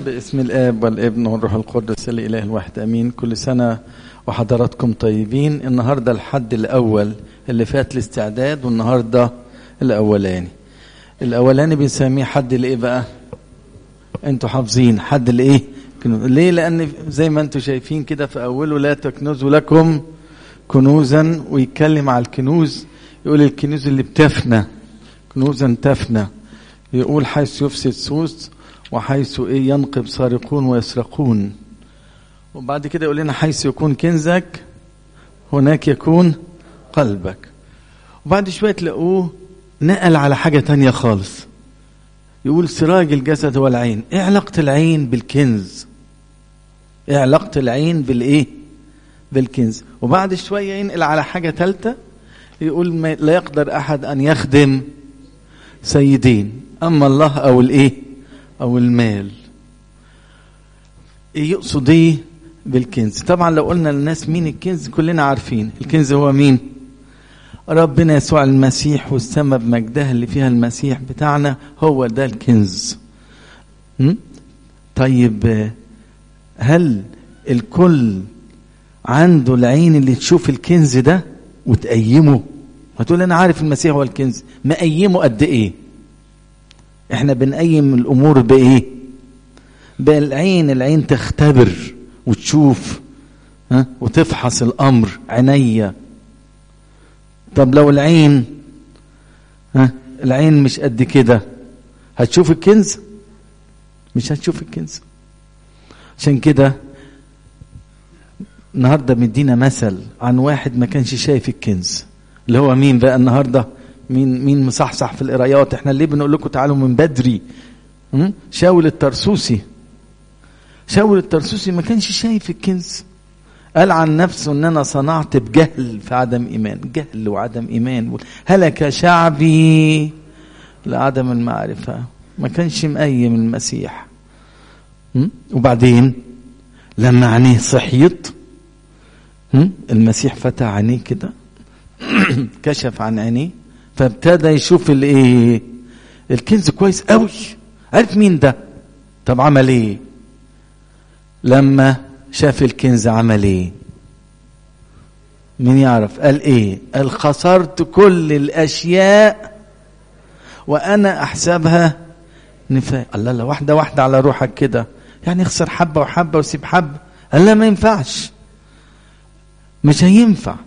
باسم الاب والابن والروح القدس الاله الواحد امين كل سنه وحضراتكم طيبين النهارده الحد الاول اللي فات الاستعداد والنهارده الاولاني الاولاني بنسميه حد الايه بقى انتوا حافظين حد الايه ليه لان زي ما انتوا شايفين كده في اوله لا تكنزوا لكم كنوزا ويتكلم على الكنوز يقول الكنوز اللي بتفنى كنوزا تفنى يقول حيث يفسد سوس وحيث ايه ينقب سارقون ويسرقون وبعد كده يقول لنا حيث يكون كنزك هناك يكون قلبك وبعد شوية تلاقوه نقل على حاجة تانية خالص يقول سراج الجسد هو العين ايه علاقة العين بالكنز ايه علاقة العين بالايه بالكنز وبعد شوية ينقل على حاجة ثالثة يقول ما لا يقدر أحد أن يخدم سيدين أما الله أو الإيه أو المال إيه يقصد إيه بالكنز طبعا لو قلنا للناس مين الكنز كلنا عارفين الكنز هو مين ربنا يسوع المسيح والسماء بمجدها اللي فيها المسيح بتاعنا هو ده الكنز م? طيب هل الكل عنده العين اللي تشوف الكنز ده وتقيمه هتقول انا عارف المسيح هو الكنز مقيمه قد ايه احنا بنقيم الامور بايه بالعين العين تختبر وتشوف ها وتفحص الامر عينيا طب لو العين ها العين مش قد كده هتشوف الكنز مش هتشوف الكنز عشان كده النهارده مدينا مثل عن واحد ما كانش شايف الكنز اللي هو مين بقى النهارده مين مين مصحصح في القرايات احنا ليه بنقول لكم تعالوا من بدري شاول الترسوسي شاول الترسوسي ما كانش شايف الكنز قال عن نفسه ان انا صنعت بجهل في عدم ايمان جهل وعدم ايمان هلك شعبي لعدم المعرفه ما كانش مقيم المسيح وبعدين لما عينيه صحيت المسيح فتح عينيه كده كشف عن عينيه فابتدى يشوف الايه الكنز كويس قوي عرف مين ده طب عمل ايه لما شاف الكنز عمل ايه مين يعرف قال ايه قال خسرت كل الاشياء وانا احسبها نفاق الله لا واحده واحده على روحك كده يعني اخسر حبه وحبه وسيب حبه قال لا ما ينفعش مش هينفع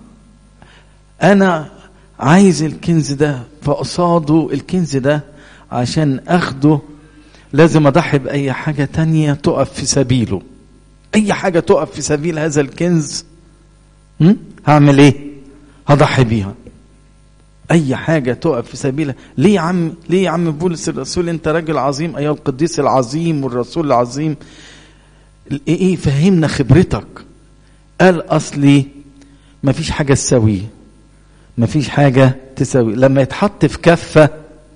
انا عايز الكنز ده فقصاده الكنز ده عشان اخده لازم اضحي باي حاجه تانية تقف في سبيله اي حاجه تقف في سبيل هذا الكنز هم؟ هعمل ايه هضحي بيها اي حاجه تقف في سبيلها ليه يا عم ليه يا عم بولس الرسول انت راجل عظيم ايها القديس العظيم والرسول العظيم ايه ايه فهمنا خبرتك قال اصلي مفيش حاجه تساويه مفيش حاجه تساوي لما يتحط في كفه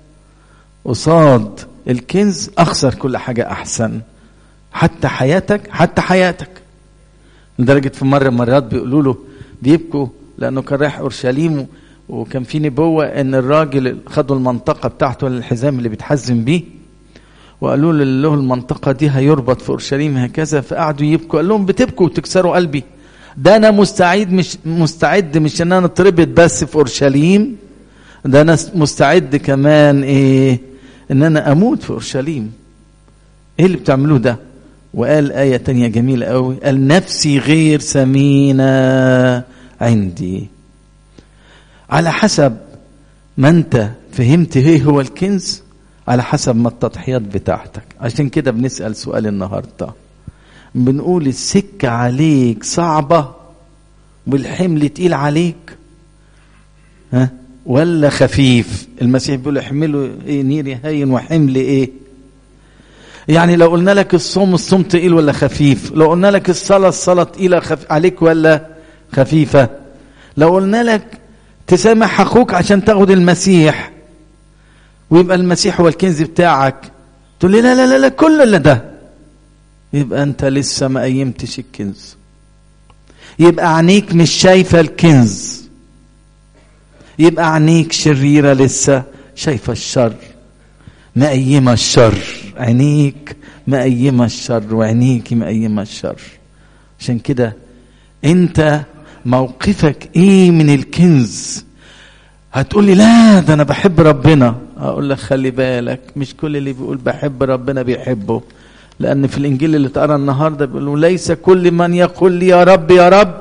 قصاد الكنز اخسر كل حاجه احسن حتى حياتك حتى حياتك لدرجه في مره مرات بيقولوا له بيبكوا لانه كان رايح اورشليم وكان في نبوه ان الراجل خدوا المنطقه بتاعته الحزام اللي بيتحزم بيه وقالوا له له المنطقه دي هيربط في اورشليم هكذا فقعدوا يبكوا قال لهم بتبكوا وتكسروا قلبي ده انا مستعد مش مستعد مش ان انا اتربط بس في اورشليم ده انا مستعد كمان ايه ان انا اموت في اورشليم ايه اللي بتعملوه ده وقال آية تانية جميلة قوي قال نفسي غير ثمينة عندي على حسب ما انت فهمت ايه هو الكنز على حسب ما التضحيات بتاعتك عشان كده بنسأل سؤال النهاردة بنقول السكة عليك صعبة والحمل تقيل عليك ها ولا خفيف المسيح بيقول احملوا ايه نيري هين وحمل ايه يعني لو قلنا لك الصوم الصوم تقيل ولا خفيف لو قلنا لك الصلاة الصلاة تقيلة خف... عليك ولا خفيفة لو قلنا لك تسامح اخوك عشان تاخد المسيح ويبقى المسيح هو الكنز بتاعك تقول لي لا لا لا, لا كل اللي ده يبقى انت لسه ما قيمتش الكنز يبقى عينيك مش شايفه الكنز يبقى عينيك شريره لسه شايفه الشر مقيمه الشر عينيك مقيمة الشر وعينيكي مقيمة الشر عشان كده انت موقفك ايه من الكنز هتقول لي لا ده انا بحب ربنا اقول لك خلي بالك مش كل اللي بيقول بحب ربنا بيحبه لان في الانجيل اللي اتقرا النهارده بيقولوا ليس كل من يقول لي يا رب يا رب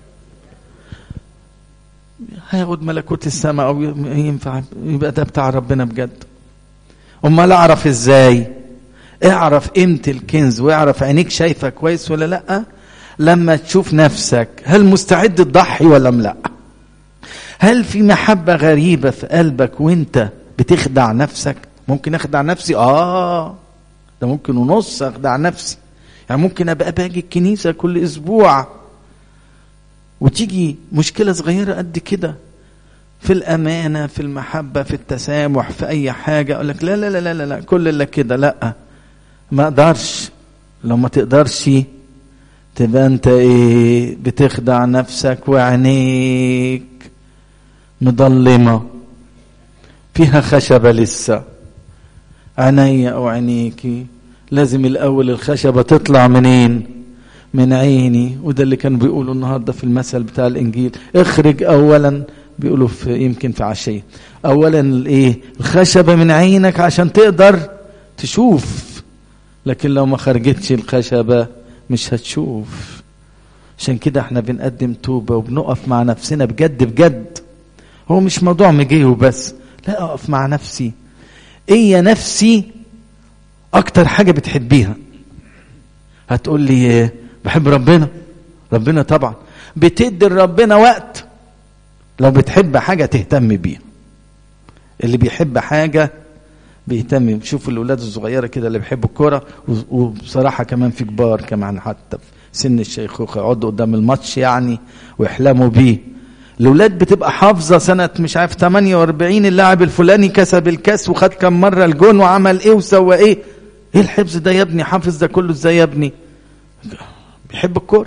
هياخد ملكوت السماء او ينفع يبقى ده بتاع ربنا بجد امال اعرف ازاي اعرف قيمه الكنز واعرف عينيك شايفه كويس ولا لا لما تشوف نفسك هل مستعد تضحي ولا لا هل في محبه غريبه في قلبك وانت بتخدع نفسك ممكن اخدع نفسي اه ده ممكن ونص اخدع نفسي يعني ممكن ابقى باجي الكنيسه كل اسبوع وتيجي مشكله صغيره قد كده في الامانه في المحبه في التسامح في اي حاجه اقول لك لا لا لا لا لا كل اللي كده لا ما اقدرش لو ما تقدرش تبقى انت ايه بتخدع نفسك وعينيك مضلمه فيها خشبه لسه عيني او عينيكي لازم الاول الخشبه تطلع منين من عيني وده اللي كانوا بيقولوا النهارده في المثل بتاع الانجيل اخرج اولا بيقولوا في يمكن في عشيه اولا الايه الخشبه من عينك عشان تقدر تشوف لكن لو ما خرجتش الخشبه مش هتشوف عشان كده احنا بنقدم توبه وبنقف مع نفسنا بجد بجد هو مش موضوع مجيه وبس لا اقف مع نفسي ايه يا نفسي اكتر حاجه بتحبيها هتقول لي بحب ربنا ربنا طبعا بتدي لربنا وقت لو بتحب حاجه تهتم بيها اللي بيحب حاجه بيهتم شوفوا الاولاد الصغيره كده اللي بيحبوا الكوره وبصراحه كمان في كبار كمان حتى في سن الشيخوخه يقعدوا قدام الماتش يعني ويحلموا بيه الاولاد بتبقى حافظه سنه مش عارف 48 اللاعب الفلاني كسب الكاس وخد كم مره الجون وعمل ايه وسوى ايه ايه الحفظ ده يا ابني حافظ ده كله ازاي يا ابني بيحب الكوره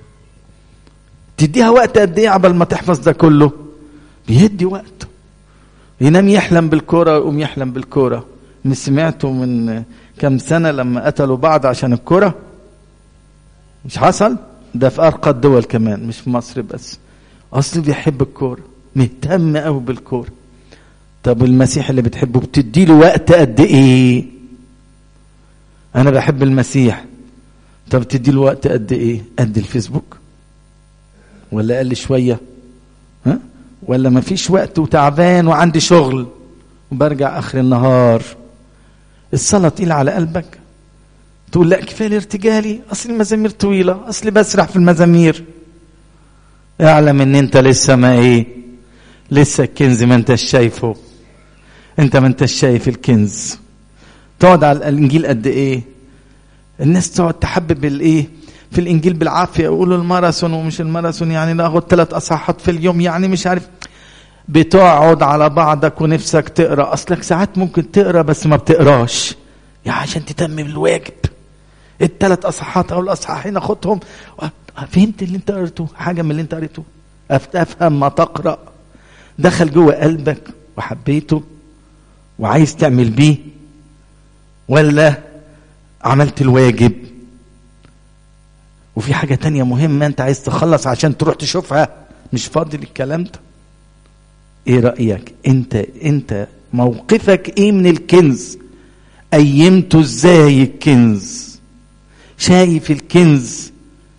تديها وقت قد ايه عبال ما تحفظ ده كله بيدي وقت ينام يحلم بالكوره ويقوم يحلم بالكوره مش سمعتوا من كم سنه لما قتلوا بعض عشان الكوره مش حصل ده في ارقى الدول كمان مش في مصر بس اصل بيحب الكوره مهتم قوي بالكوره طب المسيح اللي بتحبه بتدي له وقت قد ايه انا بحب المسيح طب تدي له وقت قد ايه قد الفيسبوك ولا اقل شويه ها ولا ما فيش وقت وتعبان وعندي شغل وبرجع اخر النهار الصلاه تقيله على قلبك تقول لا كفايه الارتجالي اصل المزامير طويله اصلي بسرح في المزامير اعلم ان انت لسه ما ايه لسه الكنز ما انتش شايفه انت ما انتش شايف الكنز تقعد على الانجيل قد ايه الناس تقعد تحبب الايه في الانجيل بالعافيه يقولوا الماراثون ومش الماراثون يعني ناخد ثلاث اصحاحات في اليوم يعني مش عارف بتقعد على بعضك ونفسك تقرا اصلك ساعات ممكن تقرا بس ما بتقراش يعني عشان تتمم الواجب الثلاث اصحاحات او الاصحاحين اخدهم فهمت اللي انت قريته حاجه من اللي انت قريته افهم ما تقرا دخل جوه قلبك وحبيته وعايز تعمل بيه ولا عملت الواجب وفي حاجة تانية مهمة انت عايز تخلص عشان تروح تشوفها مش فاضي للكلام ده ايه رأيك انت انت موقفك ايه من الكنز قيمته ازاي الكنز شايف الكنز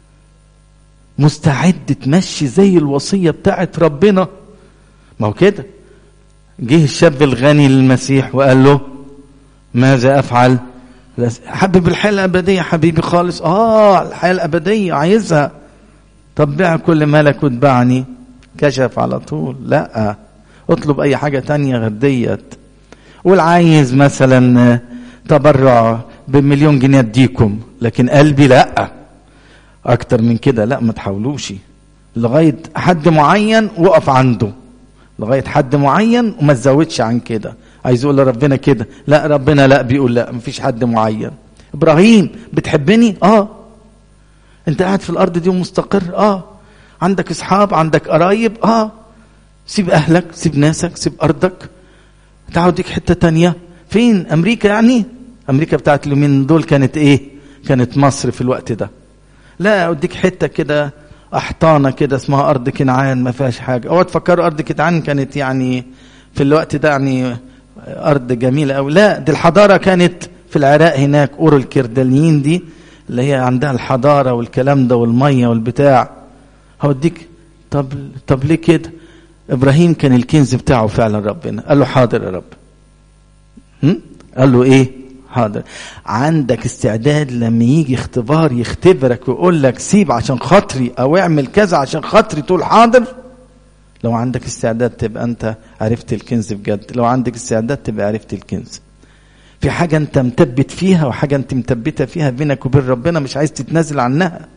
مستعد تمشي زي الوصية بتاعت ربنا ما هو كده جه الشاب الغني للمسيح وقال له ماذا افعل حبب الحياة الأبدية حبيبي خالص آه الحياة الأبدية عايزها طب بيع كل مالك واتبعني كشف على طول لا اطلب أي حاجة تانية غير ديت والعايز مثلا تبرع بمليون جنيه اديكم لكن قلبي لا اكتر من كده لا ما تحاولوش لغايه حد معين وقف عنده لغايه حد معين وما تزودش عن كده عايز يقول لربنا كده لا ربنا لا بيقول لا مفيش حد معين ابراهيم بتحبني اه انت قاعد في الارض دي ومستقر اه عندك اصحاب عندك قرايب اه سيب اهلك سيب ناسك سيب ارضك تعال اوديك حته تانية فين امريكا يعني امريكا بتاعت اليومين دول كانت ايه كانت مصر في الوقت ده لا اوديك حته كده احطانه كده اسمها ارض كنعان ما فيهاش حاجه اوعى تفكروا ارض كنعان كانت يعني في الوقت ده يعني ارض جميله قوي لا دي الحضاره كانت في العراق هناك اور الكردانيين دي اللي هي عندها الحضاره والكلام ده والميه والبتاع هوديك طب طب ليه كده ابراهيم كان الكنز بتاعه فعلا ربنا قال له حاضر يا رب هم؟ قال له ايه حاضر عندك استعداد لما يجي اختبار يختبرك ويقول لك سيب عشان خاطري او اعمل كذا عشان خاطري تقول حاضر لو عندك استعداد تبقى انت عرفت الكنز بجد لو عندك استعداد تبقى عرفت الكنز في حاجة انت مثبت فيها وحاجة انت مثبتة فيها بينك وبين ربنا مش عايز تتنازل عنها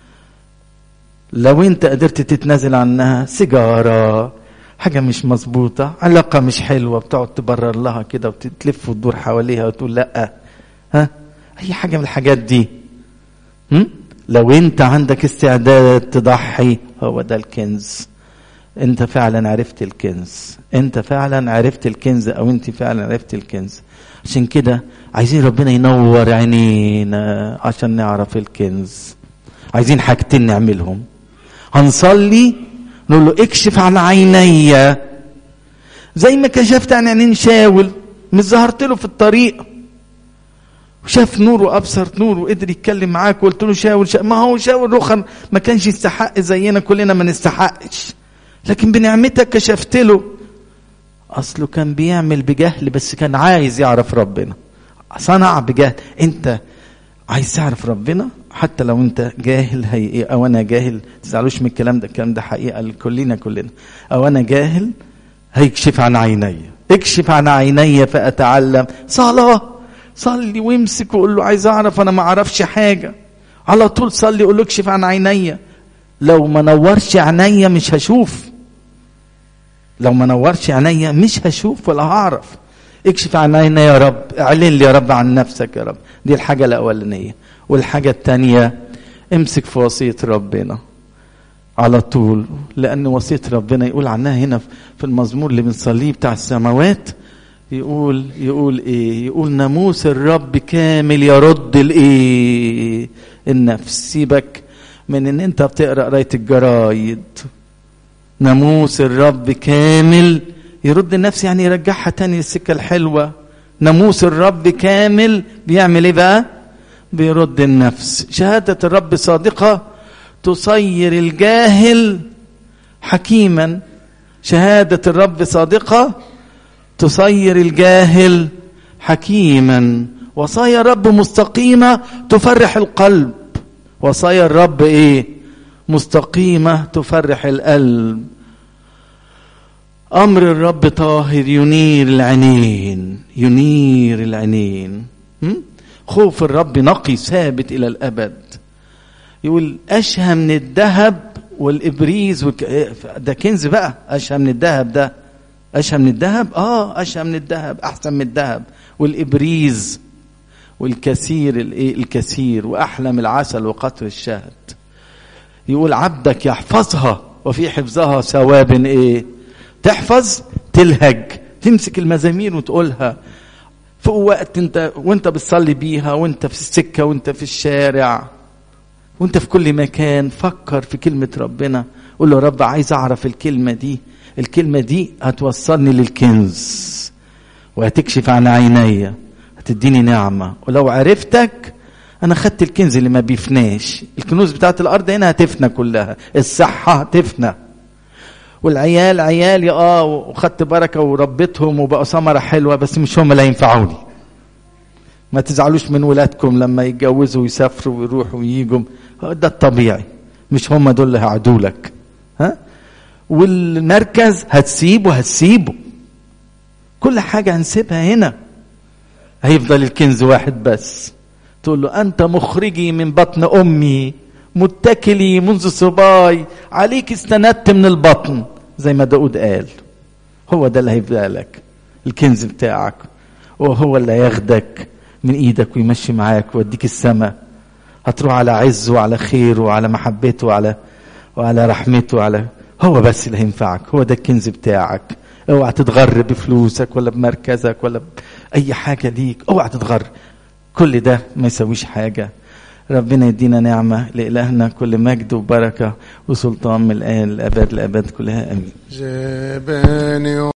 لو انت قدرت تتنازل عنها سيجارة حاجة مش مظبوطة علاقة مش حلوة بتقعد تبرر لها كده وتلف وتدور حواليها وتقول لا ها أي حاجة من الحاجات دي هم؟ لو أنت عندك استعداد تضحي هو ده الكنز أنت فعلا عرفت الكنز أنت فعلا عرفت الكنز أو أنت فعلا عرفت الكنز عشان كده عايزين ربنا ينور عينينا عشان نعرف الكنز عايزين حاجتين نعملهم هنصلي نقول له اكشف عن عيني زي ما كشفت عن عينين شاول مش ظهرت له في الطريق وشاف نور وابصر نور وقدر يتكلم معاك وقلت له شاول, شاول ما هو شاول رخم ما كانش يستحق زينا كلنا ما نستحقش لكن بنعمتك كشفت له اصله كان بيعمل بجهل بس كان عايز يعرف ربنا صنع بجهل انت عايز تعرف ربنا حتى لو انت جاهل هي او انا جاهل تزعلوش من الكلام ده الكلام ده حقيقه لكلنا كلنا او انا جاهل هيكشف عن عيني اكشف عن عيني فاتعلم صلاه صلي وامسك وقول له عايز اعرف انا ما اعرفش حاجه على طول صلي قول له اكشف عن عيني لو ما نورش عيني مش هشوف لو ما نورش عيني مش هشوف ولا هعرف اكشف عن عيني يا رب اعلن لي يا رب عن نفسك يا رب دي الحاجة الأولانية والحاجة الثانية امسك في وصية ربنا على طول لأن وصية ربنا يقول عنها هنا في المزمور اللي بنصليه بتاع السماوات يقول يقول ايه يقول ناموس الرب كامل يرد الايه النفس سيبك من ان انت بتقرا قرايه الجرايد ناموس الرب كامل يرد النفس يعني يرجعها تاني للسكه الحلوه ناموس الرب كامل بيعمل ايه بقى بيرد النفس شهادة الرب صادقة تصير الجاهل حكيما شهادة الرب صادقة تصير الجاهل حكيما وصايا الرب مستقيمة تفرح القلب وصايا الرب ايه مستقيمة تفرح القلب أمر الرب طاهر ينير العينين ينير العينين خوف الرب نقي ثابت إلى الأبد يقول أشهى من الذهب والإبريز والك... ده كنز بقى أشهى من الذهب ده أشهى من الذهب آه أشهى من الذهب أحسن من الذهب والإبريز والكثير الكثير وأحلى من العسل وقطر الشهد يقول عبدك يحفظها وفي حفظها ثواب إيه تحفظ تلهج تمسك المزامير وتقولها في وقت انت وانت بتصلي بيها وانت في السكه وانت في الشارع وانت في كل مكان فكر في كلمه ربنا قول له رب عايز اعرف الكلمه دي الكلمه دي هتوصلني للكنز وهتكشف عن عيني هتديني نعمه ولو عرفتك انا خدت الكنز اللي ما بيفناش الكنوز بتاعت الارض هنا هتفنى كلها الصحه هتفنى والعيال عيالي اه وخدت بركه وربيتهم وبقوا ثمره حلوه بس مش هم اللي هينفعوني ما تزعلوش من ولادكم لما يتجوزوا ويسافروا ويروحوا وييجوا ده الطبيعي مش هم دول اللي هيقعدوا لك ها والمركز هتسيبه هتسيبه كل حاجه هنسيبها هنا هيفضل الكنز واحد بس تقول له انت مخرجي من بطن امي متكلي منذ صباي عليك استندت من البطن زي ما داود قال هو ده اللي هيبقى لك الكنز بتاعك وهو اللي هياخدك من ايدك ويمشي معاك ويوديك السماء هتروح على عزه وعلى خيره وعلى محبته وعلى وعلى رحمته وعلى هو بس اللي هينفعك هو ده الكنز بتاعك اوعى تتغر بفلوسك ولا بمركزك ولا بأي حاجة ليك اوعى تتغر كل ده ما يسويش حاجة ربنا يدينا نعمة لإلهنا كل مجد وبركة وسلطان من الآن الأبد الأبد كلها أمين جباني